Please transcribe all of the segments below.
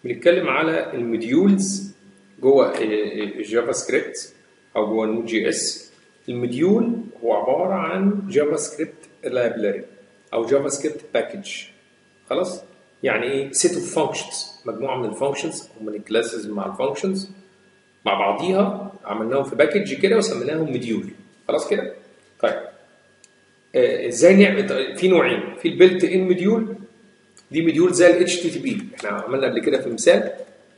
بنتكلم على المديولز جوه الجافا سكريبت او جوه النود جي اس المديول هو عباره عن جافا سكريبت لايبراري او جافا سكريبت باكج خلاص يعني ايه سيت اوف فانكشنز مجموعه من الفانكشنز او من الكلاسز مع الفانكشنز مع بعضيها عملناهم في باكج كده وسميناهم مديول خلاص كده طيب آه، ازاي نعمل في نوعين في البيلت ان مديول دي مديول زي الاتش تي تي بي احنا عملنا قبل كده في مثال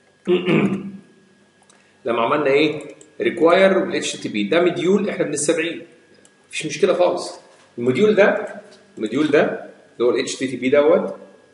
لما عملنا ايه ريكواير والاتش تي بي ده مديول احنا بنستدعيه مفيش مشكله خالص المديول ده المديول ده اللي هو الاتش تي تي بي دوت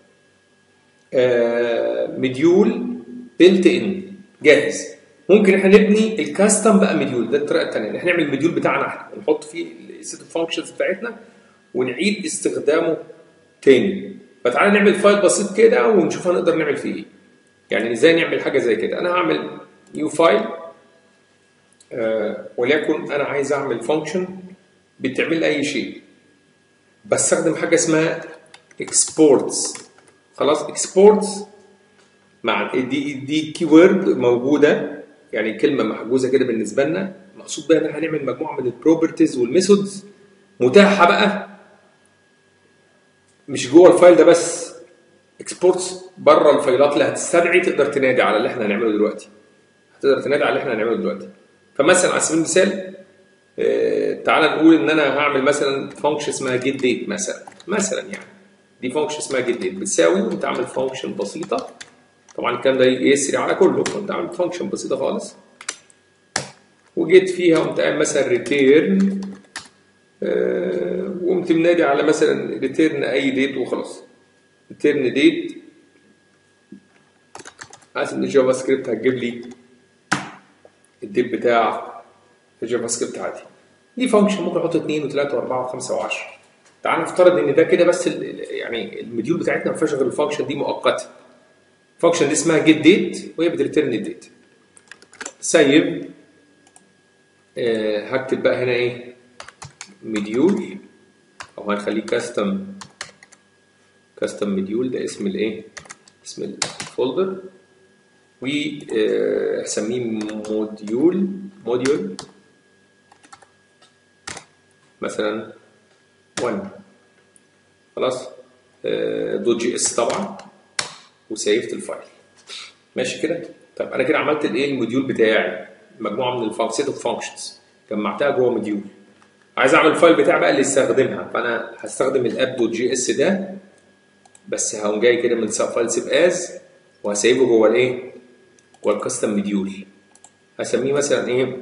آه، مديول بيلت ان جاهز ممكن احنا نبني الكاستم بقى مديول ده الطريقه الثانيه ان احنا نعمل المديول بتاعنا احنا ونحط فيه السيت اوف فانكشنز بتاعتنا ونعيد استخدامه تاني فتعالى نعمل فايل بسيط كده ونشوف هنقدر نعمل فيه ايه يعني ازاي نعمل حاجه زي كده انا هعمل نيو فايل آه وليكن انا عايز اعمل فانكشن بتعمل لي اي شيء بستخدم حاجه اسمها اكسبورتس خلاص اكسبورتس مع دي دي كي وورد موجوده يعني كلمه محجوزه كده بالنسبه لنا مقصود بها ان احنا هنعمل مجموعه من البروبرتيز والميثودز متاحه بقى مش جوه الفايل ده بس اكسبورتس بره الفايلات اللي هتستدعي تقدر تنادي على اللي احنا هنعمله دلوقتي هتقدر تنادي على اللي احنا هنعمله دلوقتي فمثلا على سبيل المثال اه تعال نقول ان انا هعمل مثلا فانكشن اسمها جيت ديت مثلا مثلا يعني دي فانكشن اسمها جيت ديت بتساوي وانت عامل فانكشن بسيطه طبعا الكلام ده يسري على كله كنت عامل فانكشن بسيطه خالص وجيت فيها قمت قايل مثلا ريتيرن وقمت منادي على مثلا ريتيرن اي ديت وخلاص ريتيرن ديت عايز ان الجافا سكريبت هتجيب لي الديت بتاع الجافا سكريبت عادي دي فانكشن ممكن احط اثنين وثلاثه واربعه وخمسه وعشره تعال نفترض ان ده كده بس يعني المديول بتاعتنا ما فيهاش غير الفانكشن دي مؤقته الفانكشن دي اسمها جيت ديت وهي بتريتيرن الديت سيب آه هكتب بقى هنا ايه مديول او هنخليه كاستم كاستم مديول ده اسم الايه اسم الفولدر وهسميه موديول موديول مثلا 1 خلاص دوت جي اس طبعا وسيفت الفايل ماشي كده طب انا كده عملت الايه الموديول بتاعي مجموعه من الفانكشنز اوف فانكشنز جمعتها جوه موديول عايز اعمل الفايل بتاعي بقى اللي يستخدمها فانا هستخدم الاب دوت جي اس ده بس هقوم جاي كده من فايل سيب از وهسيبه جوه الايه جوه الكاستم موديول هسميه مثلا ايه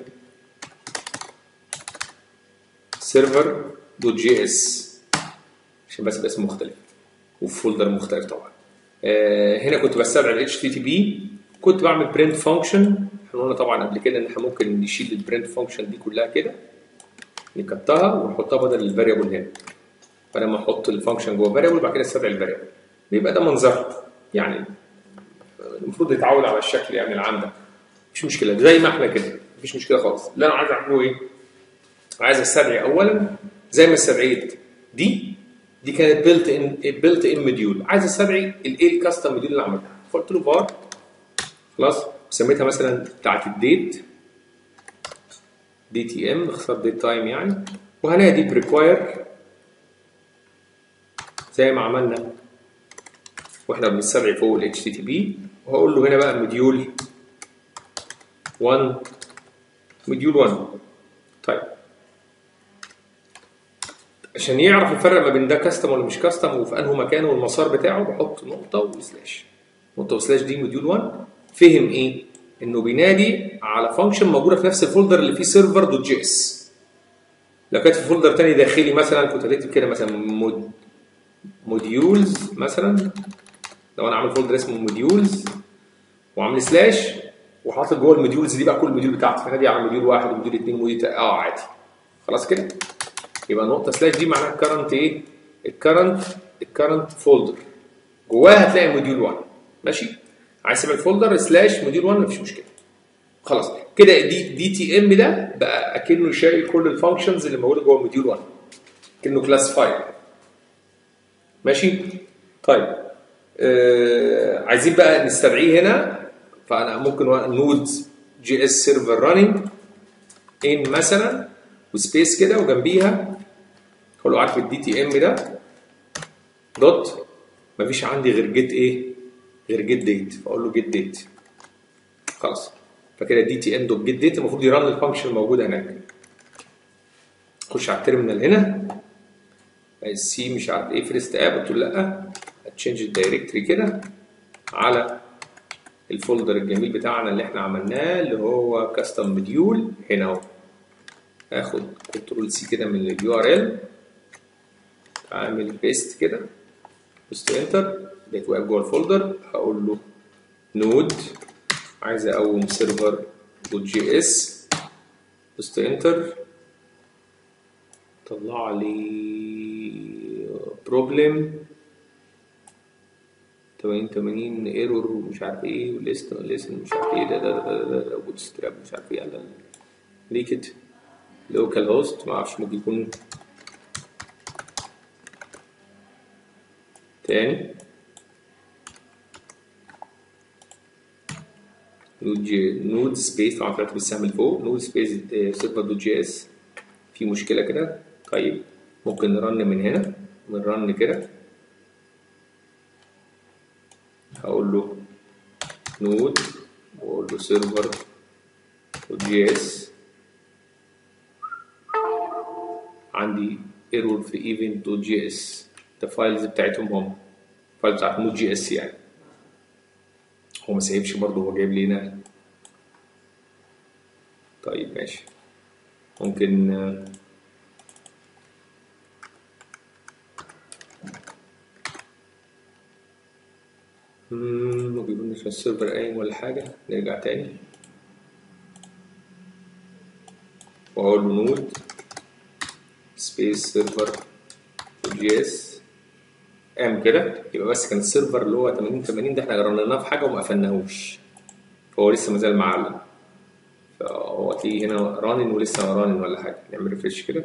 سيرفر دوت جي اس عشان بس باسم مختلف وفي فولدر مختلف طبعا آه هنا كنت بستدعي ال HTTP كنت بعمل برنت فانكشن احنا قلنا طبعا قبل كده ان احنا ممكن نشيل البرنت فانكشن دي كلها كده نكتها ونحطها بدل الفاريبل هنا فلما احط الفانكشن جوه فاريبل بعد كده استدعي الفاريبل بيبقى ده منظرها يعني المفروض يتعود على الشكل يعني العام ده مش مشكله زي ما احنا كده مفيش مشكله خالص اللي انا عايز اعمله ايه؟ عايز استدعي اولا زي ما استدعيت دي دي كانت بيلت ان بيلت ان مديول عايز استدعي الايه الكاستم مديول اللي عملتها فقلت له فار خلاص وسميتها مثلا بتاعت الديت دي تي ام اختصار ديت تايم يعني وهنادي بريكواير زي ما عملنا واحنا بنستدعي فوق ال HTTP وهقول له هنا بقى مديول 1 مديول 1 طيب عشان يعرف الفرق ما بين ده كاستم ولا مش كاستم وفي انه مكان والمسار بتاعه بحط نقطه وسلاش نقطه وسلاش دي موديول 1 فهم ايه؟ انه بينادي على فانكشن موجوده في نفس الفولدر اللي فيه سيرفر دوت جي اس لو كانت في فولدر تاني داخلي مثلا كنت هتكتب كده مثلا مود موديولز مثلا لو انا عامل فولدر اسمه موديولز وعامل سلاش وحاطط جوه الموديولز دي بقى كل الموديول بتاعتي فنادي على موديول واحد وموديول اثنين وموديول اه عادي خلاص كده يبقى النقطه سلاش دي معناها الكرنت ايه؟ الكرنت الكرنت فولدر جواها هتلاقي موديول 1 ماشي؟ عايز تعمل فولدر سلاش موديول 1 مفيش مشكله خلاص كده دي دي تي ام ده بقى اكنه شايل كل الفانكشنز اللي موجوده جوه موديول 1 كانه كلاس فايل ماشي؟ طيب آه عايزين بقى نستدعيه هنا فانا ممكن نود جي اس سيرفر راننج ان مثلا وسبيس كده وجنبيها اقول له عارف الدي تي ام ده دوت مفيش عندي غير جيت ايه غير جيت ديت فاقول له جيت ديت خلاص فكده دي تي ان دوت جيت ديت المفروض يرن الفانكشن الموجوده هناك خش على التيرمينال هنا السي مش عارف ايه فيرست اب قلت له لا هتشينج الدايركتري كده على الفولدر الجميل بتاعنا اللي احنا عملناه اللي هو كاستم مديول هنا اهو هاخد كنترول سي كده من اليو ار ال اعمل بيست كده بوست انتر بقيت واقف جوه الفولدر هقول له نود عايز اقوم سيرفر دوت جي اس بوست انتر طلع لي بروبلم 80 80 ايرور ومش عارف ايه وليست ليسن مش عارف ايه ده ده ده ده ده بوت ستراب مش عارف ايه على ليكت لوكال هوست ما اعرفش ممكن يكون تاني نود جي نود سبيس طبعا طلعت بالسهم اللي فوق نود سبيس سيرفر دوت جي اس في مشكله كده طيب ممكن نرن من هنا من رن كده هقول له نود واقول له سيرفر دوت جي اس عندي ايرور في ايفنت دوت جي اس ده فايلز بتاعتهم هم فايل بتاعت نود جي اس يعني هو ما سايبش برضه هو جايب لي هنا طيب ماشي ممكن ممكن يكون مش السيرفر قايم ولا حاجة نرجع تاني وأقول له نود سبيس سيرفر جي اس قام كده يبقى بس كان السيرفر اللي هو 80 80 ده احنا جربناه في حاجه وما قفلناهوش فهو لسه ما زال معلم فهو تلاقيه هنا رانن ولسه رانن ولا حاجه نعمل ريفريش كده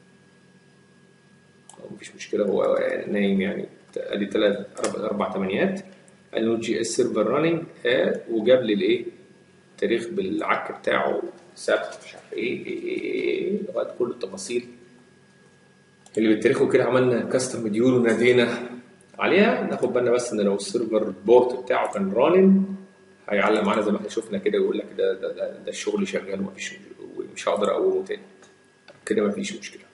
مفيش مشكله هو نايم يعني قال لي ثلاث اربع ثمانيات قال له جي اس سيرفر راننج وجاب لي الايه التاريخ بالعك بتاعه سبت مش عارف ايه ايه ايه لغايه كل التفاصيل اللي بالتاريخ وكده عملنا كاستم مديول ونادينا عليها ناخد بالنا بس ان لو السيرفر بورت بتاعه كان رانن هيعلم معانا زي ما احنا شفنا كده ويقول لك ده ده, ده, ده الشغل شغال ومفيش مش هقدر اقومه تاني كده مفيش مشكله